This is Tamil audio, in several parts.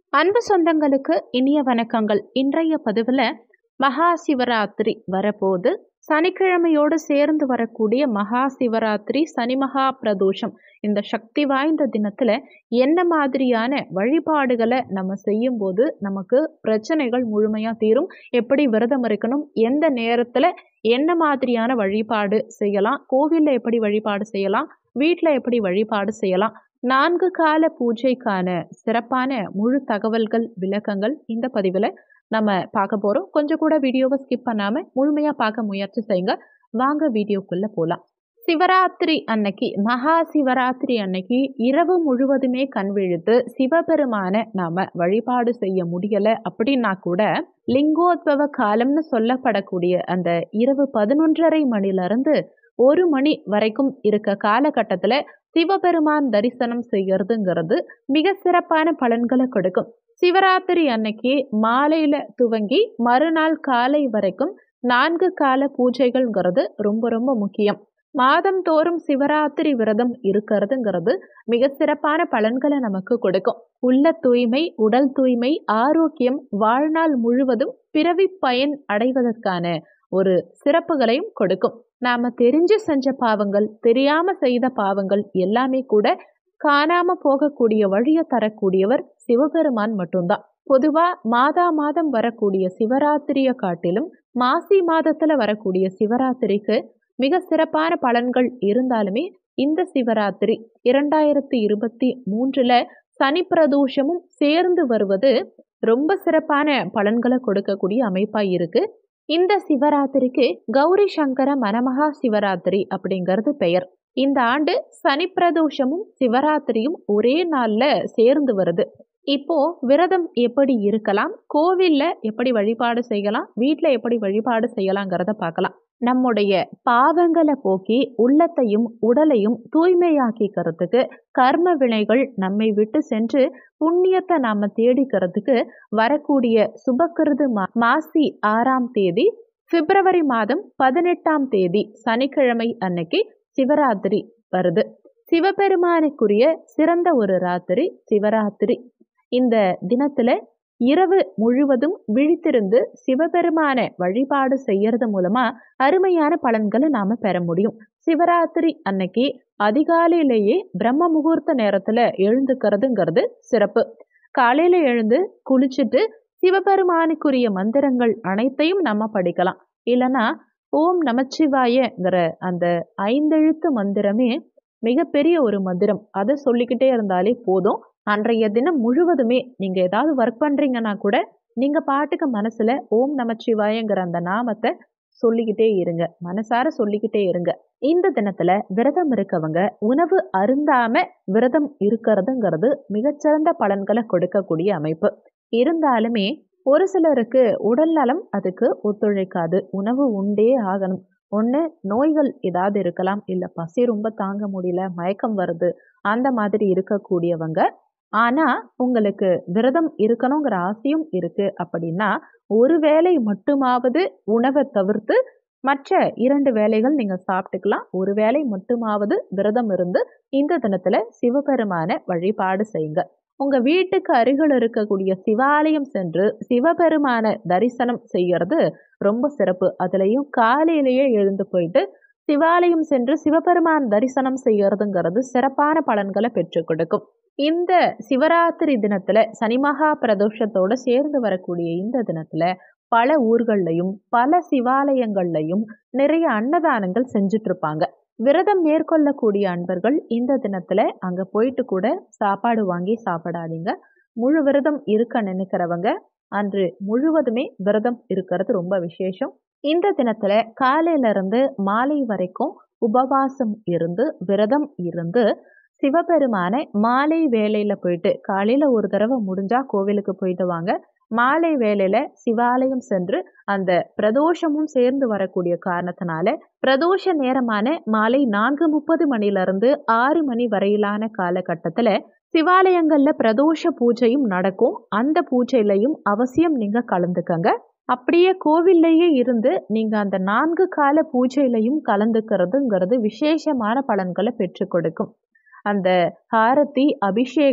அன்பு சொந்தங்களுக்கு இனிய வணக்கங்கள் இன்றைய பதிவில் மகா சிவராத்திரி வரப்போது சனிக்கிழமையோடு சேர்ந்து வரக்கூடிய மகா சிவராத்திரி சனி மகா பிரதோஷம் இந்த சக்தி வாய்ந்த தினத்தில் என்ன மாதிரியான வழிபாடுகளை நம்ம செய்யும்போது நமக்கு பிரச்சனைகள் முழுமையாக தீரும் எப்படி விரதம் இருக்கணும் எந்த நேரத்தில் என்ன மாதிரியான வழிபாடு செய்யலாம் கோவிலில் எப்படி வழிபாடு செய்யலாம் வீட்டில் எப்படி வழிபாடு செய்யலாம் நான்கு கால பூஜைக்கான சிறப்பான முழு தகவல்கள் விளக்கங்கள் இந்த பதிவில் நம்ம பார்க்க போகிறோம் கொஞ்சம் கூட வீடியோவை ஸ்கிப் பண்ணாமல் முழுமையாக பார்க்க முயற்சி செய்யுங்க வாங்க வீடியோக்குள்ளே போகலாம் சிவராத்திரி அன்னைக்கு மகா சிவராத்திரி அன்னைக்கு இரவு முழுவதுமே கண் விழுத்து சிவபெருமான நாம வழிபாடு செய்ய முடியல அப்படின்னா கூட லிங்கோத்பவ காலம்னு சொல்லப்படக்கூடிய அந்த இரவு பதினொன்றரை மணிலிருந்து ஒரு மணி வரைக்கும் இருக்க காலகட்டத்தில் சிவபெருமான் தரிசனம் செய்யறதுங்கிறது மிக சிறப்பான பலன்களை கொடுக்கும் சிவராத்திரி அன்னைக்கு மாலையில துவங்கி மறுநாள் காலை வரைக்கும் நான்கு கால பூஜைகள்ங்கிறது ரொம்ப ரொம்ப முக்கியம் மாதம் தோறும் சிவராத்திரி விரதம் இருக்கிறதுங்கிறது மிக சிறப்பான பலன்களை நமக்கு கொடுக்கும் உள்ள தூய்மை உடல் தூய்மை ஆரோக்கியம் வாழ்நாள் முழுவதும் பிறவி பயன் அடைவதற்கான ஒரு சிறப்புகளையும் கொடுக்கும் நாம தெரிஞ்சு செஞ்ச பாவங்கள் தெரியாம செய்த பாவங்கள் எல்லாமே கூட காணாம போகக்கூடிய வழியை தரக்கூடியவர் சிவபெருமான் மட்டும்தான் பொதுவா மாதா மாதம் வரக்கூடிய சிவராத்திரியை காட்டிலும் மாசி மாதத்துல வரக்கூடிய சிவராத்திரிக்கு மிக சிறப்பான பலன்கள் இருந்தாலுமே இந்த சிவராத்திரி இரண்டாயிரத்தி இருபத்தி மூன்றுல சனி பிரதோஷமும் சேர்ந்து வருவது ரொம்ப சிறப்பான பலன்களை கொடுக்கக்கூடிய அமைப்பாக இருக்கு இந்த சிவராத்திரிக்கு கௌரி சங்கர மனமகா சிவராத்திரி அப்படிங்கிறது பெயர் இந்த ஆண்டு சனி பிரதோஷமும் சிவராத்திரியும் ஒரே நாளில் சேர்ந்து வருது இப்போ விரதம் எப்படி இருக்கலாம் கோவில்ல எப்படி வழிபாடு செய்யலாம் வீட்டில் எப்படி வழிபாடு செய்யலாங்கிறத பார்க்கலாம் நம்முடைய பாவங்களை போக்கி உள்ளத்தையும் உடலையும் தூய்மையாக்கிக்கிறதுக்கு கர்ம வினைகள் நம்மை விட்டு சென்று புண்ணியத்தை நாம தேடிக்கிறதுக்கு வரக்கூடிய சுபக்கிருது மா மாசி ஆறாம் தேதி பிப்ரவரி மாதம் பதினெட்டாம் தேதி சனிக்கிழமை அன்னைக்கு சிவராத்திரி வருது சிவபெருமானுக்குரிய சிறந்த ஒரு ராத்திரி சிவராத்திரி இந்த தினத்துல இரவு முழுவதும் விழித்திருந்து சிவபெருமான வழிபாடு செய்யறது மூலமா அருமையான பலன்களை நாம பெற முடியும் சிவராத்திரி அன்னைக்கு அதிகாலையிலேயே பிரம்ம முகூர்த்த நேரத்துல எழுந்துக்கிறதுங்கிறது சிறப்பு காலையில எழுந்து குளிச்சுட்டு சிவபெருமானுக்குரிய மந்திரங்கள் அனைத்தையும் நம்ம படிக்கலாம் இல்லைன்னா ஓம் நமச்சிவாயங்கிற அந்த ஐந்தெழுத்து மந்திரமே மிகப்பெரிய ஒரு மந்திரம் அதை சொல்லிக்கிட்டே இருந்தாலே போதும் அன்றைய தினம் முழுவதுமே நீங்கள் ஏதாவது ஒர்க் பண்ணுறீங்கன்னா கூட நீங்கள் பாட்டுக்கு மனசில் ஓம் நமச்சிவாயங்கிற அந்த நாமத்தை சொல்லிக்கிட்டே இருங்க மனசார சொல்லிக்கிட்டே இருங்க இந்த தினத்துல விரதம் இருக்கவங்க உணவு அருந்தாம விரதம் இருக்கிறதுங்கிறது மிகச்சிறந்த பலன்களை கொடுக்கக்கூடிய அமைப்பு இருந்தாலுமே ஒரு சிலருக்கு உடல் நலம் அதுக்கு ஒத்துழைக்காது உணவு உண்டே ஆகணும் ஒன்று நோய்கள் ஏதாவது இருக்கலாம் இல்லை பசி ரொம்ப தாங்க முடியல மயக்கம் வருது அந்த மாதிரி இருக்கக்கூடியவங்க ஆனால் உங்களுக்கு விரதம் இருக்கணுங்கிற ஆசையும் இருக்குது அப்படின்னா ஒரு வேளை மட்டுமாவது உணவை தவிர்த்து மற்ற இரண்டு வேலைகள் நீங்கள் சாப்பிட்டுக்கலாம் ஒரு வேளை மட்டுமாவது விரதம் இருந்து இந்த தினத்தில் சிவபெருமான வழிபாடு செய்யுங்க உங்கள் வீட்டுக்கு அருகில் இருக்கக்கூடிய சிவாலயம் சென்று சிவபெருமான தரிசனம் செய்யறது ரொம்ப சிறப்பு அதுலேயும் காலையிலேயே எழுந்து போயிட்டு சிவாலயம் சென்று சிவபெருமான் தரிசனம் செய்யறதுங்கிறது சிறப்பான பலன்களை பெற்றுக் கொடுக்கும் இந்த சிவராத்திரி தினத்துல சனிமகா பிரதோஷத்தோட சேர்ந்து வரக்கூடிய இந்த தினத்துல பல ஊர்கள்லையும் பல சிவாலயங்கள்லையும் நிறைய அன்னதானங்கள் செஞ்சுட்டு இருப்பாங்க விரதம் மேற்கொள்ளக்கூடிய அன்பர்கள் இந்த தினத்துல அங்க போயிட்டு கூட சாப்பாடு வாங்கி சாப்பிடாதீங்க முழு விரதம் இருக்க நினைக்கிறவங்க அன்று முழுவதுமே விரதம் இருக்கிறது ரொம்ப விசேஷம் இந்த தினத்துல காலையில இருந்து மாலை வரைக்கும் உபவாசம் இருந்து விரதம் இருந்து சிவபெருமானை மாலை வேலையில போயிட்டு காலையில ஒரு தடவை முடிஞ்சா கோவிலுக்கு போயிட்டு வாங்க மாலை வேலையில சிவாலயம் சென்று அந்த பிரதோஷமும் சேர்ந்து வரக்கூடிய காரணத்தினால பிரதோஷ நேரமான மாலை நான்கு முப்பது மணிலிருந்து ஆறு மணி வரையிலான காலகட்டத்துல சிவாலயங்கள்ல பிரதோஷ பூஜையும் நடக்கும் அந்த பூஜையிலையும் அவசியம் நீங்க கலந்துக்கங்க அப்படியே கோவில்லையே இருந்து நீங்க அந்த நான்கு கால பூஜையிலையும் கலந்துக்கிறதுங்கிறது விசேஷமான பலன்களை பெற்றுக் கொடுக்கும் அந்த ஹாரத்தி அபிஷேகம்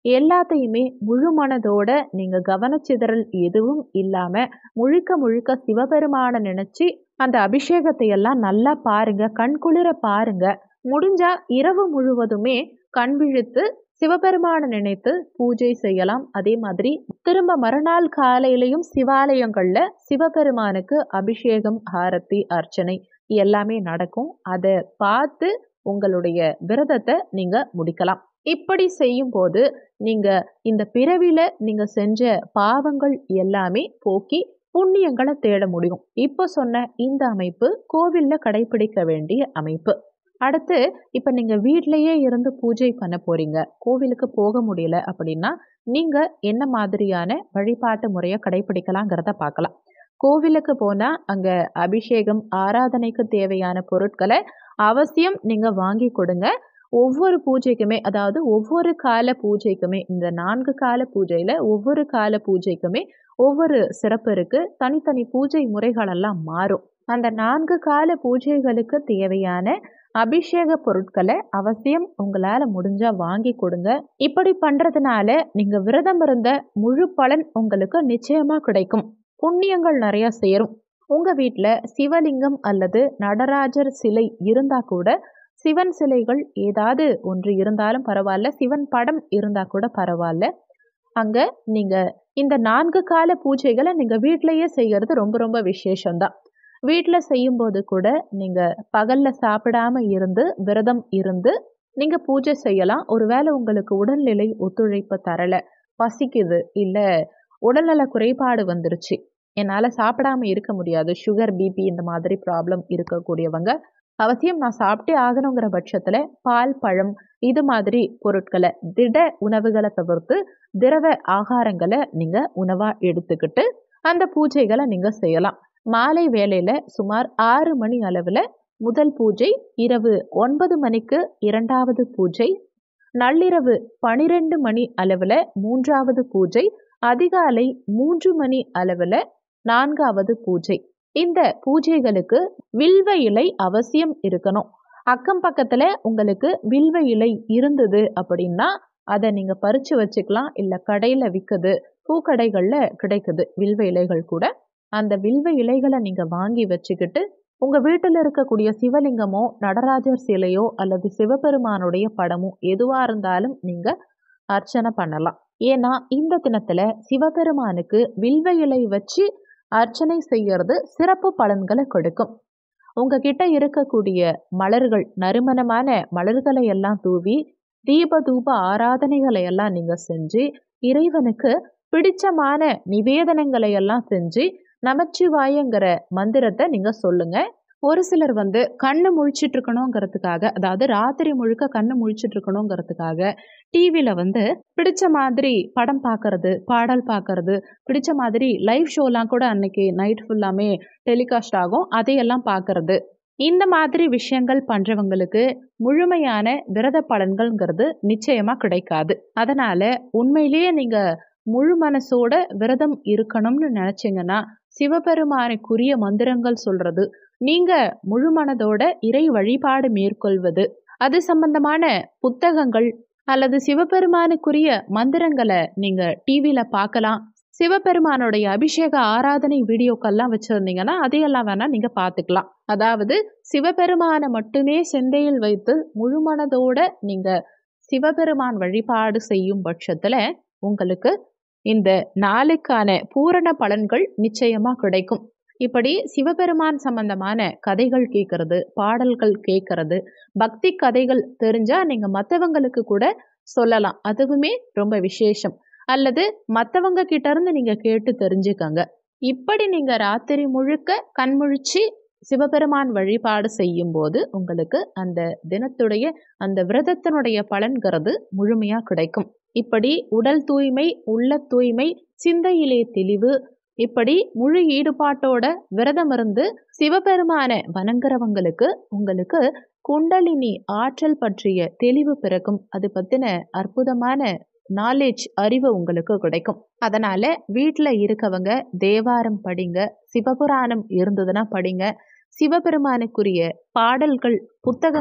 எல்லாத்தையுமே முழு மனதோட நீங்க கவனச்சிதறல் எதுவும் இல்லாம முழுக்க முழுக்க சிவபெருமான நினைச்சு அந்த அபிஷேகத்தை எல்லாம் நல்லா பாருங்க கண்குளிர பாருங்க முடிஞ்சா இரவு முழுவதுமே கண் விழித்து சிவபெருமான நினைத்து பூஜை செய்யலாம் அதே மாதிரி திரும்ப மறுநாள் காலையிலையும் சிவாலயங்கள்ல சிவபெருமானுக்கு அபிஷேகம் ஆரத்தி அர்ச்சனை எல்லாமே நடக்கும் அதை பார்த்து உங்களுடைய விரதத்தை நீங்க முடிக்கலாம் இப்படி செய்யும் போது நீங்க இந்த பிறவில நீங்க செஞ்ச பாவங்கள் எல்லாமே போக்கி புண்ணியங்களை தேட முடியும் இப்போ சொன்ன இந்த அமைப்பு கோவில்ல கடைபிடிக்க வேண்டிய அமைப்பு அடுத்து இப்போ நீங்கள் வீட்டிலையே இருந்து பூஜை பண்ண போறீங்க கோவிலுக்கு போக முடியல அப்படின்னா நீங்கள் என்ன மாதிரியான வழிபாட்டு முறையை கடைபிடிக்கலாங்கிறத பார்க்கலாம் கோவிலுக்கு போனால் அங்கே அபிஷேகம் ஆராதனைக்கு தேவையான பொருட்களை அவசியம் நீங்கள் வாங்கி கொடுங்க ஒவ்வொரு பூஜைக்குமே அதாவது ஒவ்வொரு கால பூஜைக்குமே இந்த நான்கு கால பூஜையில் ஒவ்வொரு கால பூஜைக்குமே ஒவ்வொரு சிறப்பு இருக்குது தனித்தனி பூஜை முறைகளெல்லாம் மாறும் அந்த நான்கு கால பூஜைகளுக்கு தேவையான அபிஷேக பொருட்களை அவசியம் உங்களால் முடிஞ்சால் வாங்கி கொடுங்க இப்படி பண்ணுறதுனால நீங்கள் விரதம் இருந்த முழு பலன் உங்களுக்கு நிச்சயமாக கிடைக்கும் புண்ணியங்கள் நிறையா சேரும் உங்கள் வீட்டில் சிவலிங்கம் அல்லது நடராஜர் சிலை இருந்தால் கூட சிவன் சிலைகள் ஏதாவது ஒன்று இருந்தாலும் பரவாயில்ல சிவன் படம் இருந்தால் கூட பரவாயில்ல அங்கே நீங்கள் இந்த நான்கு கால பூஜைகளை நீங்கள் வீட்டிலையே செய்கிறது ரொம்ப ரொம்ப விசேஷம்தான் வீட்டில் செய்யும்போது கூட நீங்கள் பகலில் சாப்பிடாம இருந்து விரதம் இருந்து நீங்கள் பூஜை செய்யலாம் ஒருவேளை உங்களுக்கு உடல்நிலை ஒத்துழைப்பு தரலை பசிக்குது இல்லை உடல்நல குறைபாடு வந்துருச்சு என்னால் சாப்பிடாம இருக்க முடியாது சுகர் பிபி இந்த மாதிரி ப்ராப்ளம் இருக்கக்கூடியவங்க அவசியம் நான் சாப்பிட்டே ஆகணுங்கிற பட்சத்தில் பால் பழம் இது மாதிரி பொருட்களை திட உணவுகளை தவிர்த்து திரவ ஆகாரங்களை நீங்கள் உணவாக எடுத்துக்கிட்டு அந்த பூஜைகளை நீங்கள் செய்யலாம் மாலை வேளையில் சுமார் ஆறு மணி அளவில் முதல் பூஜை இரவு ஒன்பது மணிக்கு இரண்டாவது பூஜை நள்ளிரவு பனிரெண்டு மணி அளவில் மூன்றாவது பூஜை அதிகாலை மூன்று மணி அளவில் நான்காவது பூஜை இந்த பூஜைகளுக்கு வில்வ இலை அவசியம் இருக்கணும் அக்கம் பக்கத்தில் உங்களுக்கு வில்வ இலை இருந்தது அப்படின்னா அதை நீங்கள் பறித்து வச்சுக்கலாம் இல்லை கடையில் விற்குது பூக்கடைகளில் கிடைக்குது வில்வ இலைகள் கூட அந்த வில்வ இலைகளை நீங்கள் வாங்கி வச்சுக்கிட்டு உங்கள் வீட்டில் இருக்கக்கூடிய சிவலிங்கமோ நடராஜர் சிலையோ அல்லது சிவபெருமானுடைய படமோ எதுவாக இருந்தாலும் நீங்கள் அர்ச்சனை பண்ணலாம் ஏன்னா இந்த தினத்தில் சிவபெருமானுக்கு வில்வ இலை வச்சு அர்ச்சனை செய்யறது சிறப்பு பலன்களை கொடுக்கும் உங்ககிட்ட இருக்கக்கூடிய மலர்கள் நறுமணமான மலர்களை எல்லாம் தூவி தீப தூப ஆராதனைகளை எல்லாம் நீங்கள் செஞ்சு இறைவனுக்கு பிடிச்சமான நிவேதனங்களை எல்லாம் செஞ்சு நமச்சிவாயங்கிற மந்திரத்தை நீங்கள் சொல்லுங்க ஒரு சிலர் வந்து கண்ணு முழிச்சிட்டு இருக்கணுங்கிறதுக்காக அதாவது ராத்திரி முழுக்க கண்ணு முழிச்சிட்டு இருக்கணுங்கிறதுக்காக டிவியில் வந்து பிடிச்ச மாதிரி படம் பார்க்கறது பாடல் பார்க்கறது பிடிச்ச மாதிரி லைவ் ஷோலாம் கூட அன்னைக்கு நைட் ஃபுல்லாமே டெலிகாஸ்ட் ஆகும் அதையெல்லாம் பார்க்கறது இந்த மாதிரி விஷயங்கள் பண்ணுறவங்களுக்கு முழுமையான விரத பலன்கள்ங்கிறது நிச்சயமாக கிடைக்காது அதனால் உண்மையிலேயே நீங்கள் முழு மனசோட விரதம் இருக்கணும்னு நினச்சிங்கன்னா சிவபெருமானுக்குரிய மந்திரங்கள் சொல்கிறது நீங்கள் முழு மனதோட இறை வழிபாடு மேற்கொள்வது அது சம்பந்தமான புத்தகங்கள் அல்லது சிவபெருமானுக்குரிய மந்திரங்களை நீங்கள் டிவியில் பார்க்கலாம் சிவபெருமானுடைய அபிஷேக ஆராதனை வீடியோக்கள்லாம் வச்சுருந்தீங்கன்னா அதையெல்லாம் வேணால் நீங்கள் பார்த்துக்கலாம் அதாவது சிவபெருமானை மட்டுமே செந்தையில் வைத்து முழு மனதோட நீங்கள் சிவபெருமான் வழிபாடு செய்யும் பட்சத்தில் உங்களுக்கு இந்த நாளுக்கான பூரண பலன்கள் நிச்சயமாக கிடைக்கும் இப்படி சிவபெருமான் சம்பந்தமான கதைகள் கேட்கறது பாடல்கள் கேட்கறது பக்தி கதைகள் தெரிஞ்சால் நீங்கள் மற்றவங்களுக்கு கூட சொல்லலாம் அதுவுமே ரொம்ப விசேஷம் அல்லது மற்றவங்க கிட்ட இருந்து நீங்கள் கேட்டு தெரிஞ்சுக்கங்க இப்படி நீங்கள் ராத்திரி முழுக்க கண்முழிச்சு சிவபெருமான் வழிபாடு செய்யும் போது உங்களுக்கு அந்த தினத்துடைய அந்த விரதத்தினுடைய பலன்கிறது முழுமையாக கிடைக்கும் இப்படி உடல் தூய்மை உள்ள தூய்மை சிந்தையிலே தெளிவு இப்படி முழு ஈடுபாட்டோட விரதம் இருந்து சிவபெருமான வணங்குறவங்களுக்கு உங்களுக்கு குண்டலினி ஆற்றல் பற்றிய தெளிவு பிறக்கும் அது பற்றின அற்புதமான நாலேஜ் அறிவு உங்களுக்கு கிடைக்கும் அதனால வீட்டில் இருக்கவங்க தேவாரம் படிங்க சிவபுராணம் இருந்ததுன்னா படிங்க சிவபெருமானுக்குரிய பாடல்கள் புத்தகங்கள்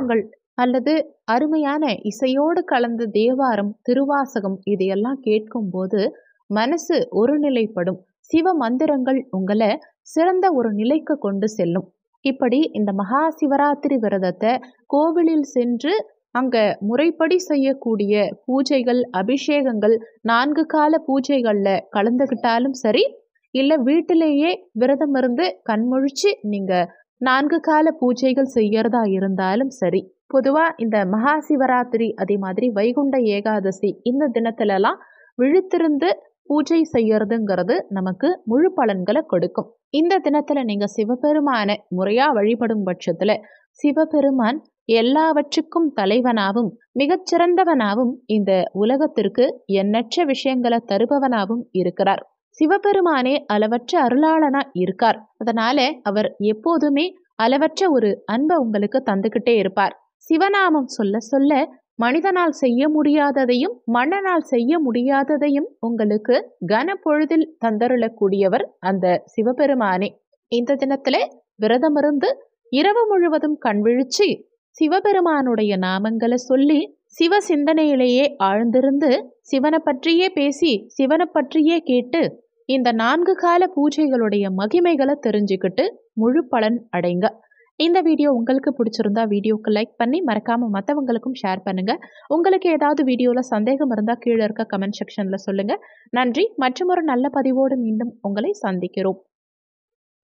அல்லது அருமையான இசையோடு கலந்த தேவாரம் திருவாசகம் இதையெல்லாம் கேட்கும்போது மனசு ஒருநிலைப்படும் சிவ மந்திரங்கள் உங்களை சிறந்த ஒரு நிலைக்கு கொண்டு செல்லும் இப்படி இந்த மகா சிவராத்திரி விரதத்தை கோவிலில் சென்று அங்கே முறைப்படி செய்யக்கூடிய பூஜைகள் அபிஷேகங்கள் நான்கு கால பூஜைகளில் கலந்துக்கிட்டாலும் சரி இல்லை வீட்டிலேயே விரதம் இருந்து கண்முழிச்சு நீங்கள் நான்கு கால பூஜைகள் செய்யறதா இருந்தாலும் சரி பொதுவாக இந்த மகா சிவராத்திரி அதே மாதிரி வைகுண்ட ஏகாதசி இந்த தினத்துலலாம் விழித்திருந்து பூஜை செய்யறதுங்கிறது நமக்கு முழு பலன்களை கொடுக்கும் இந்த தினத்துல நீங்க சிவபெருமான முறையா வழிபடும் பட்சத்துல சிவபெருமான் எல்லாவற்றுக்கும் தலைவனாவும் மிகச்சிறந்தவனாவும் இந்த உலகத்திற்கு எண்ணற்ற விஷயங்களை தருபவனாவும் இருக்கிறார் சிவபெருமானே அளவற்ற அருளாளனா இருக்கார் அதனால அவர் எப்போதுமே அளவற்ற ஒரு அன்பை உங்களுக்கு தந்துகிட்டே இருப்பார் சிவநாமம் சொல்ல சொல்ல மனிதனால் செய்ய முடியாததையும் மன்னனால் செய்ய முடியாததையும் உங்களுக்கு கனப்பொழுதில் தந்தருளக்கூடியவர் அந்த சிவபெருமானே இந்த தினத்துல விரதமிருந்து இரவு முழுவதும் கண்விழிச்சு சிவபெருமானுடைய நாமங்களை சொல்லி சிவ சிந்தனையிலேயே ஆழ்ந்திருந்து சிவனை பற்றியே பேசி சிவனை பற்றியே கேட்டு இந்த நான்கு கால பூஜைகளுடைய மகிமைகளை தெரிஞ்சுக்கிட்டு முழு பலன் அடைங்க இந்த வீடியோ உங்களுக்கு பிடிச்சிருந்தா வீடியோக்கு லைக் பண்ணி மறக்காமல் மற்றவங்களுக்கும் ஷேர் பண்ணுங்கள் உங்களுக்கு ஏதாவது வீடியோவில் சந்தேகம் இருந்தால் கீழே இருக்க கமெண்ட் செக்ஷனில் சொல்லுங்கள் நன்றி மற்றும் ஒரு நல்ல பதிவோடு மீண்டும் உங்களை சந்திக்கிறோம்